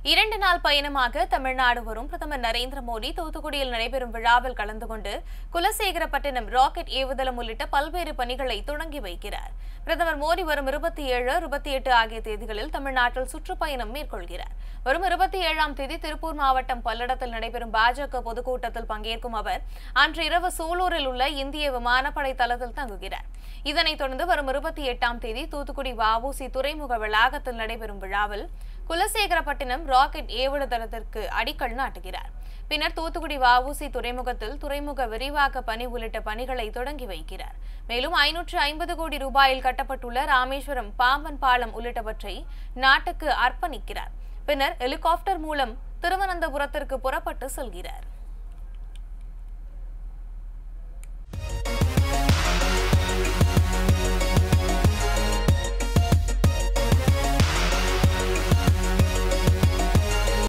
இரண்டு நாள் பயணமாக தமிழ்நாடு வரும் பிரதமர் நரேந்திர மோடி தூத்துக்குடியில் நடைபெறும் விழாவில் கலந்து கொண்டு குலசேகரப்பட்டினம் ராக்கெட் ஏவுதளம் உள்ளிட்ட பல்வேறு பணிகளை தொடங்கி வைக்கிறார் பிரதமர் மோடி வரும் இருபத்தி ஏழு இருபத்தி எட்டு ஆகிய தேதிகளில் தமிழ்நாட்டில் சுற்றுப்பயணம் மேற்கொள்கிறார் வரும் இருபத்தி ஏழாம் தேதி திருப்பூர் மாவட்டம் பல்லடத்தில் நடைபெறும் பாஜக பொதுக்கூட்டத்தில் பங்கேற்கும் அவர் அன்று இரவு சூலூரில் உள்ள இந்திய விமானப்படை தளத்தில் தங்குகிறார் இதனைத் தொடர்ந்து வரும் இருபத்தி எட்டாம் தேதி தூத்துக்குடி வஉசி துறைமுக வளாகத்தில் நடைபெறும் விழாவில் குலசேகரப்பட்டினம் ராக்கெட் ஏவுதளத்திற்கு அடிக்கல் நாட்டுகிறார் பின்னர் தூத்துக்குடி வஉசி துறைமுகத்தில் துறைமுக விரிவாக்க பணி உள்ளிட்ட பணிகளை தொடங்கி வைக்கிறார் மேலும் ஐநூற்று ஐம்பது கோடி ரூபாயில் கட்டப்பட்டுள்ள ராமேஸ்வரம் பாம்பன் பாலம் உள்ளிட்டவற்றை நாட்டுக்கு அர்ப்பணிக்கிறார் பின்னர் ஹெலிகாப்டர் மூலம் திருவனந்தபுரத்திற்கு புறப்பட்டு செல்கிறார்